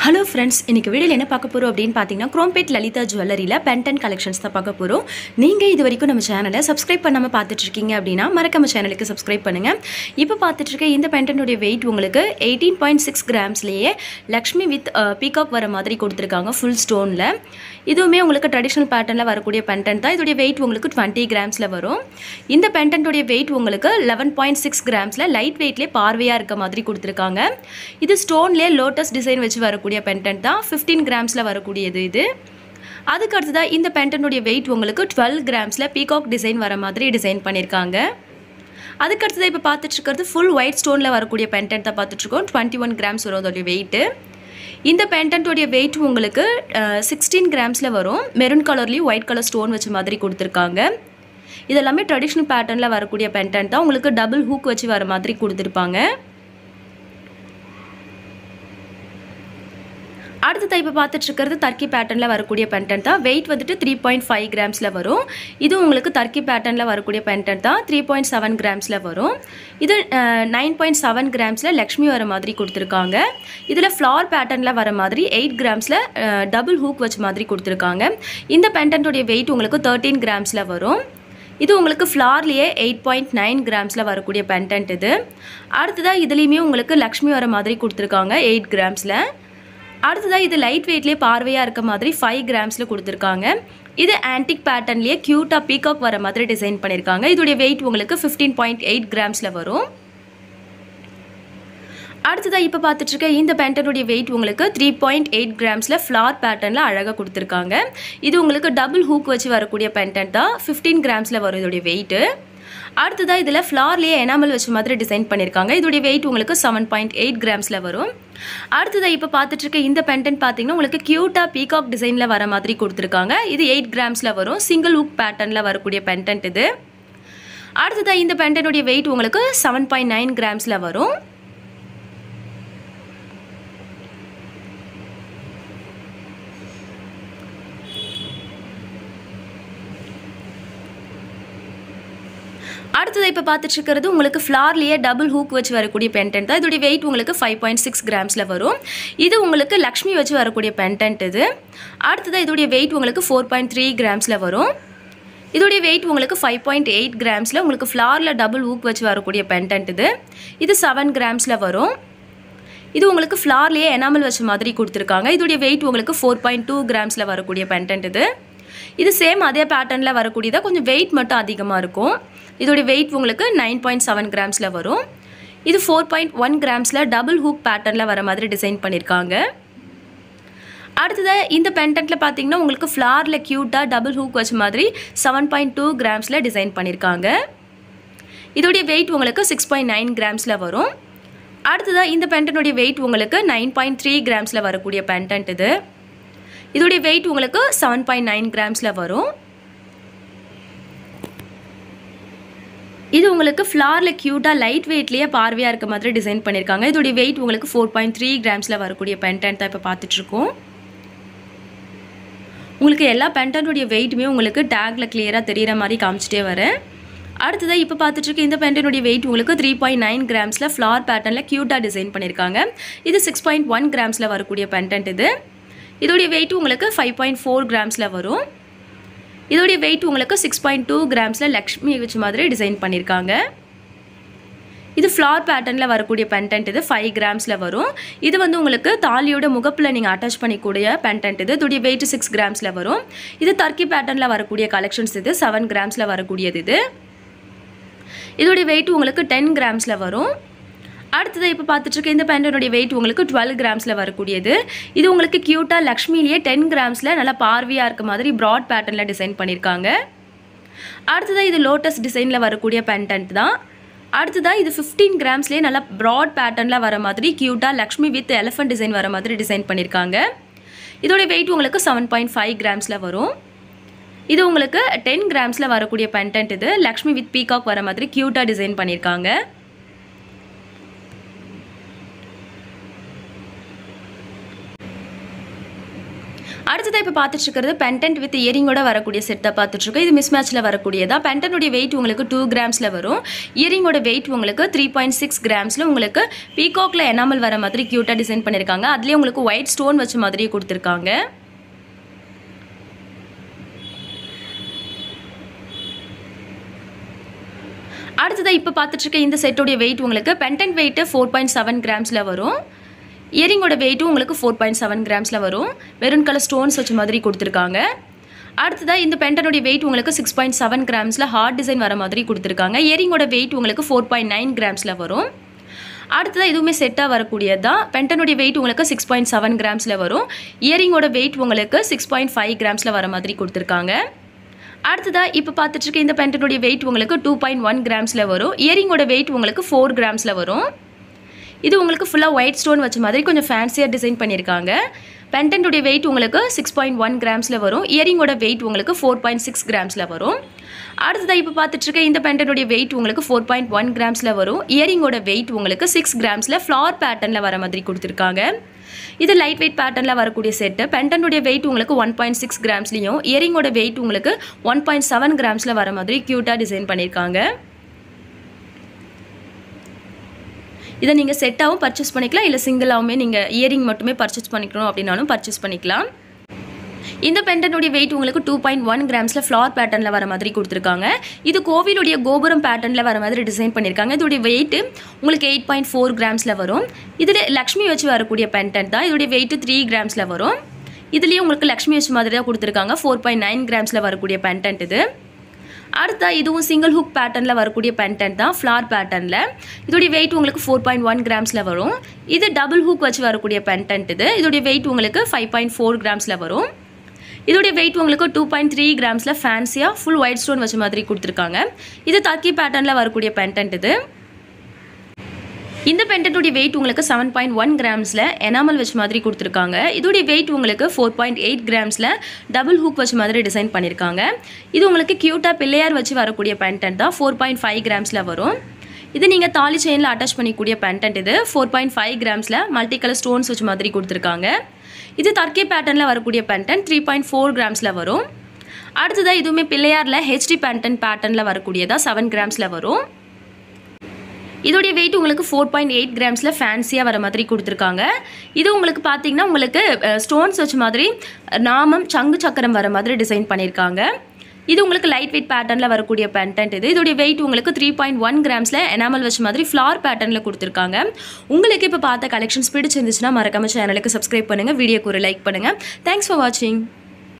hello friends இன்னைக்கு வீடியோவில் என்ன பார்க்க போகிறோம் அப்படின்னு பார்த்தீங்கன்னா குரோம்பேட் லலிதா ஜுவல்லரியில் பென்டன் கலெக்ஷன்ஸ் தான் பார்க்க போகிறோம் நீங்கள் இது வரைக்கும் நம்ம சேனலை சப்ஸ்கிரைப் பண்ணாமல் பார்த்துட்டு இருக்கீங்க அப்படின்னா மறக்காம சேனலுக்கு சப்ஸ்கிரைப் பண்ணுங்கள் இப்போ பார்த்துட்டு இருக்க இந்த பென்டனுடைய வெயிட் உங்களுக்கு எயிட்டீன் பாயிண்ட் சிக்ஸ் கிராம்ஸ்லேயே லக்ஷ்மி வித் பீகாக் வர மாதிரி கொடுத்துருக்காங்க ஃபுல் ஸ்டோனில் இதுவுமே உங்களுக்கு ட்ரெடிஷ்னல் பேட்டர்னில் வரக்கூடிய பென்டன் தான் இதோடைய வெயிட் உங்களுக்கு டுவெண்ட்டி கிராம்ஸில் வரும் இந்த பென்டன்ட்டுடைய வெயிட் உங்களுக்கு லெவன் பாயிண்ட் சிக்ஸ் கிராம்ஸில் லைட் வெயிட்லேயே பார்வையாக இருக்க மாதிரி கொடுத்துருக்காங்க இது ஸ்டோன்லேயே லோட்டஸ் டிசைன் வச்சு வரக்கூடிய பென்டன்ட் தான் ஃபிஃப்டீன் கிராம்ஸில் வரக்கூடியது இது அதுக்கு அடுத்ததாக இந்த பென்டனுடைய வெயிட் உங்களுக்கு டுவெல் கிராம்ஸில் பீகாக் டிசைன் வர மாதிரி டிசைன் பண்ணியிருக்காங்க அதுக்கு அடுத்ததாக இப்போ பார்த்துட்டு இருக்கிறது ஃபுல் ஒயிட் ஸ்டோனில் வரக்கூடிய பென்டென்ட் தான் பார்த்துட்ருக்கோம் டுவெண்ட்டி ஒன் கிராம்ஸ் வரும் அதோடைய வெயிட்டு இந்த பென்டென்ட்டோடைய வெயிட் உங்களுக்கு சிக்ஸ்டீன் கிராம்ஸில் வரும் மெரூன் கலர்லேயும் ஒயிட் கலர் ஸ்டோன் வச்ச மாதிரி கொடுத்துருக்காங்க இதெல்லாமே ட்ரெடிஷ்னல் பேட்டர்னில் வரக்கூடிய பென்டென்ட் தான் உங்களுக்கு டபுள் ஹூக் வச்சு வர மாதிரி கொடுத்துருப்பாங்க அடுத்தது இப்போ பார்த்துட்டு இருக்கிறது தர்க்கி பேட்டர்னில் வரக்கூடிய பென்டன் தான் வெயிட் வந்துட்டு த்ரீ பாயிண்ட் ஃபைவ் கிராம்ஸில் வரும் இது உங்களுக்கு தர்க்கி பேட்டர்னில் வரக்கூடிய பென்டன் தான் த்ரீ பாயிண்ட் செவன் கிராம்ஸில் வரும் இது நைன் பாயிண்ட் செவன் கிராம்ஸில் லக்ஷ்மி வர மாதிரி கொடுத்துருக்காங்க இதில் ஃப்ளார் பேட்டர்னில் வர மாதிரி எயிட் கிராம்ஸில் டபுள் ஹூக் வச்ச மாதிரி கொடுத்துருக்காங்க இந்த பென்டன்ட்டுடைய வெயிட் உங்களுக்கு தேர்ட்டீன் கிராம்ஸில் வரும் இது உங்களுக்கு ஃப்ளார்லேயே எயிட் பாயிண்ட் நைன் கிராம்ஸில் வரக்கூடிய பென்டென்ட் இது அடுத்ததாக இதுலேயுமே உங்களுக்கு லக்ஷ்மி வர மாதிரி கொடுத்துருக்காங்க எயிட் கிராம்ஸில் அடுத்ததாக இது லைட் வெயிட்லேயே பார்வையாக இருக்க மாதிரி ஃபைவ் கிராம்ஸில் கொடுத்துருக்காங்க இது ஆன்டிக் பேட்டர்ன்லேயே க்யூட்டாக பீகாக் வர மாதிரி டிசைன் பண்ணியிருக்காங்க இதோடைய வெயிட் உங்களுக்கு ஃபிஃப்டீன் பாயிண்ட் எயிட் கிராம்ஸில் வரும் அடுத்ததாக இப்போ பார்த்துட்ருக்க இந்த பேண்டனுடைய வெயிட் உங்களுக்கு த்ரீ பாயிண்ட் எயிட் கிராம்ஸில் ஃப்ளார் பேட்டர்னில் அழகாக கொடுத்துருக்காங்க இது உங்களுக்கு டபுள் ஹூக் வச்சு வரக்கூடிய பேண்டன் தான் ஃபிஃப்டீன் கிராம்ஸில் வரும் இதோடைய வெயிட்டு அடுத்ததாக இதில் ஃப்ளார்லேயே எனாமல் வச்ச மாதிரி டிசைன் பண்ணியிருக்காங்க இதோடைய வெயிட் உங்களுக்கு செவன் பாயிண்ட் எயிட் கிராம்ஸில் வரும் அடுத்ததாக இப்போ பார்த்துட்டு இருக்க இந்த பென்டன் பார்த்தீங்கன்னா உங்களுக்கு க்யூட்டாக பீகாக் டிசைனில் வர மாதிரி கொடுத்துருக்காங்க இது எயிட் கிராம்ஸில் வரும் சிங்கிள் ஹூக் பேட்டர்னில் வரக்கூடிய பென்டென்ட் இது அடுத்ததாக இந்த பென்டனுடைய வெயிட் உங்களுக்கு செவன் பாயிண்ட் நைன் கிராம்ஸில் வரும் அடுத்தது இப்போ பார்த்துட்டு இருக்கிறது உங்களுக்கு ஃப்ளார்லேயே டபுள் ஹூக் வச்சு வரக்கூடிய பென்டென்ட் தான் இதோடைய வெயிட் உங்களுக்கு ஃபைவ் பாயிண்ட் சிக்ஸ் கிராம்ஸில் வரும் இது உங்களுக்கு லக்ஷ்மி வச்சு வரக்கூடிய பென்டென்ட் இது அடுத்ததாக இதோடைய வெயிட் உங்களுக்கு ஃபோர் பாயிண்ட் த்ரீ கிராம்ஸில் வரும் இதோடைய வெயிட் உங்களுக்கு ஃபைவ் பாயிண்ட் எயிட் கிராம்ஸில் உங்களுக்கு ஃப்ளாரில் டபுள் ஹூக் வச்சு வரக்கூடிய பென்டென்ட் இது இது செவன் கிராம்ஸில் வரும் இது உங்களுக்கு ஃப்ளார்லேயே எனாமல் வச்ச மாதிரி கொடுத்துருக்காங்க இதோடைய வெயிட் உங்களுக்கு ஃபோர் பாயிண்ட் டூ கிராம்ஸில் வரக்கூடிய பென்டென்ட் இது இது சேம் அதே பேட்டர்னில் வரக்கூடியதாக கொஞ்சம் வெயிட் மட்டும் அதிகமாக இருக்கும் இதோடைய வெயிட் உங்களுக்கு நைன் பாயிண்ட் செவன் கிராம்ஸில் வரும் இது ஃபோர் பாயிண்ட் ஒன் கிராம்ஸில் டபுள் ஹூக் பேட்டர்னில் வர மாதிரி டிசைன் பண்ணியிருக்காங்க அடுத்ததாக இந்த பென்டென்ட்டில் பார்த்தீங்கன்னா உங்களுக்கு ஃப்ளாரில் க்யூட்டாக டபுள் ஹூக் வச்ச மாதிரி செவன் பாயிண்ட் டூ கிராம்ஸில் டிசைன் பண்ணியிருக்காங்க இதோடைய வெயிட் உங்களுக்கு சிக்ஸ் பாயிண்ட் நைன் கிராம்ஸில் வரும் அடுத்ததாக இந்த பென்டனுடைய வெயிட் உங்களுக்கு நைன் பாயிண்ட் த்ரீ கிராம்ஸில் வரக்கூடிய பென்டென்ட் இது இதோடைய வெயிட் உங்களுக்கு செவன் பாயிண்ட் நைன் கிராம்ஸில் வரும் இது உங்களுக்கு ஃப்ளாரில் க்யூட்டாக லைட் வெயிட்லேயே பார்வையாக இருக்க மாதிரி டிசைன் பண்ணியிருக்காங்க இதோடைய வெயிட் உங்களுக்கு ஃபோர் பாயிண்ட் த்ரீ கிராம்ஸில் வரக்கூடிய பென்டென்ட் தான் இப்போ பார்த்துட்ருக்கோம் உங்களுக்கு எல்லா பென்டனுடைய வெயிட்டுமே உங்களுக்கு டேக்கில் கிளியராக தெரிகிற மாதிரி காமிச்சிட்டே வரேன் அடுத்ததாக இப்போ பார்த்துட்ருக்க இந்த பென்டனுடைய வெயிட் உங்களுக்கு த்ரீ பாயிண்ட் நைன் கிராம்ஸில் ஃப்ளார் பேட்டர்னில் க்யூட்டாக டிசைன் பண்ணியிருக்காங்க இது சிக்ஸ் பாயிண்ட் ஒன் கிராம்ஸில் வரக்கூடிய பென்டென்ட் இது இதோடைய வெயிட் உங்களுக்கு ஃபைவ் பாயிண்ட் ஃபோர் கிராம்ஸில் வரும் இதோடைய வெயிட் உங்களுக்கு சிக்ஸ் பாயிண்ட் டூ கிராம்ஸில் லக்ஷ்மி வச்ச மாதிரி டிசைன் பண்ணியிருக்காங்க இது ஃப்ளார் பேட்டர்னில் வரக்கூடிய பென்டென்ட் இது ஃபைவ் கிராம்ஸில் வரும் இது வந்து உங்களுக்கு தாலியோட முகப்பில் நீங்கள் அட்டாச் பண்ணிக்கூடிய பென்டென்ட் இது இதோடைய வெயிட் சிக்ஸ் கிராம்ஸில் வரும் இது தர்க்கி பேட்டர்னில் வரக்கூடிய கலெக்ஷன்ஸ் இது செவன் கிராம்ஸில் வரக்கூடியது இது இதோடைய வெயிட் உங்களுக்கு டென் கிராம்ஸில் வரும் அடுத்தது இப்போ பார்த்துட்ருக்க இந்த பேண்டனுடைய வெயிட் உங்களுக்கு டுவெல் கிராம்ஸில் வரக்கூடியது இது உங்களுக்கு க்யூட்டாக லக்ஷ்மிலேயே டென் கிராம்ஸில் நல்லா பார்வையாக இருக்க மாதிரி ப்ராட் பேட்டர்னில் டிசைன் பண்ணியிருக்காங்க அடுத்ததாக இது லோட்டஸ் டிசைனில் வரக்கூடிய பென்டென்ட் தான் அடுத்ததாக இது ஃபிஃப்டீன் கிராம்ஸ்லேயே நல்லா ப்ராட் பேட்டர்னில் வர மாதிரி க்யூட்டாக லக்ஷ்மி வித் எலிஃபண்ட் டிசைன் வர மாதிரி டிசைன் பண்ணியிருக்காங்க இதோடைய வெயிட் உங்களுக்கு செவன் பாயிண்ட் ஃபைவ் கிராம்ஸில் வரும் இது உங்களுக்கு டென் கிராம்ஸில் வரக்கூடிய பென்டென்ட் இது லக்ஷ்மி வித் பீகாக் வர மாதிரி க்யூட்டாக டிசைன் பண்ணியிருக்காங்க அடுத்ததாக இப்போ பார்த்துட்டு இருக்கிறது பென்டென்ட் வித் இயரிங்கோட வரக்கூடிய செட் தான் பார்த்துட்டு இருக்கோம் இது மிஸ் மேட்ச்சில் வரக்கூடியதா பென்டென்ட்டுடைய வெயிட் உங்களுக்கு டூ கிராம்ஸில் வரும் இயரிங்கோட வெயிட் உங்களுக்கு த்ரீ பாயிண்ட் சிக்ஸ் கிராம்ஸில் உங்களுக்கு பீகாக்ல எனாமல் வர மாதிரி க்யூட்டாக டிசைன் பண்ணியிருக்காங்க அதுலேயே உங்களுக்கு ஒயிட் ஸ்டோன் வச்ச மாதிரியே கொடுத்துருக்காங்க அடுத்ததாக இப்போ பார்த்துட்டு இருக்க இந்த செட்டோடைய வெயிட் உங்களுக்கு pendant weight four point seven கிராம்ஸில் வரும் இயரிங்கோட வெயிட்டும் உங்களுக்கு ஃபோர் பாயிண்ட் செவன் கிராம்ஸில் வரும் மெரூன் கலர் ஸ்டோன்ஸ் வச்ச மாதிரி கொடுத்துருக்காங்க அடுத்ததாக இந்த பென்டனுடைய வெயிட் உங்களுக்கு சிக்ஸ் பாயிண்ட் செவன் கிராம்ஸில் ஹார்ட் டிசைன் வர மாதிரி கொடுத்துருக்காங்க இயரிங்கோட வெயிட் உங்களுக்கு ஃபோர் பாயிண்ட் நைன் கிராம்ஸில் வரும் அடுத்ததாக இதுவுமே செட்டாக வரக்கூடியது தான் பென்டனுடைய வெயிட் உங்களுக்கு சிக்ஸ் பாயிண்ட் செவன் கிராம்ஸில் வரும் இயரிங்கோட வெயிட் உங்களுக்கு சிக்ஸ் பாயிண்ட் ஃபைவ் கிராம்ஸில் வர மாதிரி கொடுத்துருக்காங்க அடுத்ததாக இப்போ பார்த்துட்டு இருக்க இந்த பென்டனுடைய வெயிட் உங்களுக்கு டூ பாயிண்ட் ஒன் கிராம்ஸில் வரும் இயரிங்கோட வெயிட் உங்களுக்கு ஃபோர் கிராம்ஸில் வரும் இது உங்களுக்கு ஃபுல்லாக ஒயிட் ஸ்டோன் வச்ச மாதிரி கொஞ்சம் ஃபேன்சியாக டிசைன் பண்ணியிருக்காங்க பென்டென்ட்டுடைய வெயிட் உங்களுக்கு சிக்ஸ் பாயிண்ட் ஒன் கிராம்ஸில் வரும் இயரிங்கோட வெயிட் உங்களுக்கு ஃபோர் பாயிண்ட் சிக்ஸ் கிராம்ஸில் வரும் அடுத்ததாக இப்போ பார்த்துட்டு இருக்க இந்த பென்டனுடைய வெயிட் உங்களுக்கு ஃபோர் பாயிண்ட் ஒன் கிராம்ஸில் வரும் இயரிங்கோட வெயிட் உங்களுக்கு சிக்ஸ் கிராம்ஸில் ஃப்ளார் பேட்டர்னில் வர மாதிரி கொடுத்துருக்காங்க இது லைட் வெயிட் பேட்டர்னில் வரக்கூடிய செட்டு பென்டனுடைய வெயிட் உங்களுக்கு ஒன் பாயிண்ட் சிக்ஸ் கிராம்ஸ்லையும் இயரிங்கோட வெயிட் உங்களுக்கு ஒன் பாயிண்ட் செவன் கிராம்ஸில் வர மாதிரி க்யூட்டாக டிசைன் பண்ணியிருக்காங்க இதை நீங்கள் செட்டாகவும் பர்ச்சேஸ் பண்ணிக்கலாம் இல்லை சிங்கிளாகவுமே நீங்கள் இயரிங் மட்டுமே பர்ச்சேஸ் பண்ணிக்கணும் அப்படின்னாலும் பர்ச்சேஸ் பண்ணிக்கலாம் இந்த பெண்டனுடைய வெயிட் உங்களுக்கு டூ பாயிண்ட் ஒன் கிராம்ஸில் ஃப்ளார் பேட்டர்னில் வர மாதிரி கொடுத்துருக்காங்க இது கோவிலுடைய கோபுரம் பேட்டர்னில் வர மாதிரி டிசைன் பண்ணியிருக்காங்க இதோடைய வெயிட் உங்களுக்கு எயிட் பாயிண்ட் ஃபோர் கிராம்ஸில் வரும் இதில் லக்ஷ்மி வச்சு வரக்கூடிய பென்டென்ட் தான் இதோடைய வெயிட் த்ரீ கிராம்ஸில் வரும் இதுலேயும் உங்களுக்கு லக்ஷ்மி வச்சு மாதிரி தான் கொடுத்துருக்காங்க ஃபோர் பாயிண்ட் நைன் கிராம்ஸில் வரக்கூடிய பென்டென்ட் இது அடுத்தா இதுவும் சிங்கிள் ஹுக் பேட்டர்னில் வரக்கூடிய பென்டென்ட் தான் ஃப்ளார் பேட்டர்னில் இதோடைய வெயிட் உங்களுக்கு ஃபோர் பாயிண்ட் ஒன் கிராம்ஸில் வரும் இது டபுள் ஹுக் வச்சு வரக்கூடிய பென்டென்ட் இது இதோடைய வெயிட் உங்களுக்கு ஃபைவ் பாயிண்ட் ஃபோர் கிராம்ஸில் வரும் இதோடைய வெயிட் உங்களுக்கு டூ பாயிண்ட் த்ரீ கிராம்ஸில் ஃபேன்சியாக ஃபுல் ஒயிட் ஸ்டோன் வச்ச மாதிரி கொடுத்துருக்காங்க இது தக்கி பேட்டர்னில் வரக்கூடிய பென்டென்ட் இது இந்த பென்டென்ட்டுடைய வெயிட் உங்களுக்கு செவன் பாயிண்ட் ஒன் கிராம்ஸில் எனாமல் வச்ச மாதிரி கொடுத்துருக்காங்க இதோடைய வெயிட் உங்களுக்கு ஃபோர் பாயிண்ட் எயிட் கிராம்ஸில் டபுள் ஹூக் வச்ச மாதிரி டிசைன் பண்ணியிருக்காங்க இது உங்களுக்கு க்யூட்டாக பிள்ளையார் வச்சு வரக்கூடிய பென்டென்ட் தான் ஃபோர் பாயிண்ட் ஃபைவ் கிராம்ஸில் வரும் இது நீங்கள் தாலி செயினில் அட்டாச் பண்ணிக்கூடிய பென்டென்ட் இது ஃபோர் பாயிண்ட் ஃபைவ் கிராம்ஸில் மல்டி கலர் ஸ்டோன்ஸ் வச்ச மாதிரி கொடுத்துருக்காங்க இது தர்க்கே பேட்டர்னில் வரக்கூடிய பென்டென்ட் த்ரீ பாயிண்ட் ஃபோர் கிராம்ஸில் வரும் அடுத்ததாக இதுவுமே பிள்ளையாரில் ஹெச்டி பேண்டன் பேட்டர்னில் வரக்கூடியதா செவன் கிராம்ஸில் வரும் இதோடைய வெயிட் உங்களுக்கு ஃபோர் பாயிண்ட் எயிட் கிராம்ஸில் ஃபேன்சியாக வர மாதிரி கொடுத்துருக்காங்க இது உங்களுக்கு பார்த்தீங்கன்னா உங்களுக்கு ஸ்டோன்ஸ் வச்ச மாதிரி நாமம் சங்கு சக்கரம் வர மாதிரி டிசைன் பண்ணியிருக்காங்க இது உங்களுக்கு லைட் வெயிட் பேட்டர்னில் வரக்கூடிய பென்டென்ட் இது இதோடைய வெயிட் உங்களுக்கு த்ரீ பாயிண்ட் ஒன் கிராம்ஸில் எனாமல் வச்ச மாதிரி ஃப்ளார் பேட்டர்னில் கொடுத்துருக்காங்க உங்களுக்கு இப்போ பார்த்த கலெக்ஷன்ஸ் பிடிச்சிருந்துச்சுன்னா மறக்காம சேனலுக்கு சப்ஸ்கிரைப் பண்ணுங்கள் வீடியோக்கு ஒரு லைக் பண்ணுங்கள் தேங்க்ஸ் ஃபார் வாட்சிங்